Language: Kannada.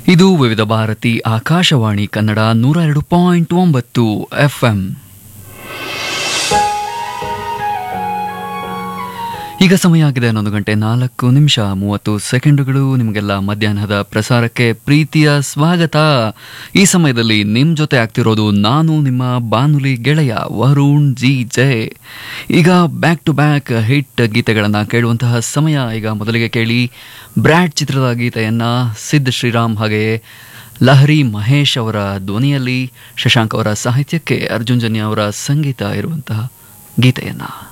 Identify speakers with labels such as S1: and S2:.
S1: ಇದು ವಿವಿಧ ಭಾರತಿ ಆಕಾಶವಾಣಿ ಕನ್ನಡ ನೂರ ಎರಡು ಪಾಯಿಂಟ್ ಒಂಬತ್ತು ಎಫ್ಎಂ ಈಗ ಸಮಯ ಆಗಿದೆ ಹನ್ನೊಂದು ಗಂಟೆ ನಾಲ್ಕು ನಿಮಿಷ ಮೂವತ್ತು ಸೆಕೆಂಡುಗಳು ನಿಮಗೆಲ್ಲ ಮಧ್ಯಾಹ್ನದ ಪ್ರಸಾರಕ್ಕೆ ಪ್ರೀತಿಯ ಸ್ವಾಗತ ಈ ಸಮಯದಲ್ಲಿ ನಿಮ್ಮ ಜೊತೆ ಆಗ್ತಿರೋದು ನಾನು ನಿಮ್ಮ ಬಾನುಲಿ ಗೆಳೆಯ ವರುಣ್ ಜಿ ಜೆ ಈಗ ಬ್ಯಾಕ್ ಟು ಬ್ಯಾಕ್ ಹಿಟ್ ಗೀತೆಗಳನ್ನು ಕೇಳುವಂತಹ ಸಮಯ ಈಗ ಮೊದಲಿಗೆ ಕೇಳಿ ಬ್ರ್ಯಾಡ್ ಚಿತ್ರದ ಗೀತೆಯನ್ನು ಸಿದ್ಧ ಶ್ರೀರಾಮ್ ಹಾಗೆಯೇ ಲಹರಿ ಮಹೇಶ್ ಅವರ ಧ್ವನಿಯಲ್ಲಿ ಶಶಾಂಕ್ ಅವರ ಸಾಹಿತ್ಯಕ್ಕೆ ಅರ್ಜುನ್ ಜನ್ಯ ಅವರ ಸಂಗೀತ ಇರುವಂತಹ ಗೀತೆಯನ್ನು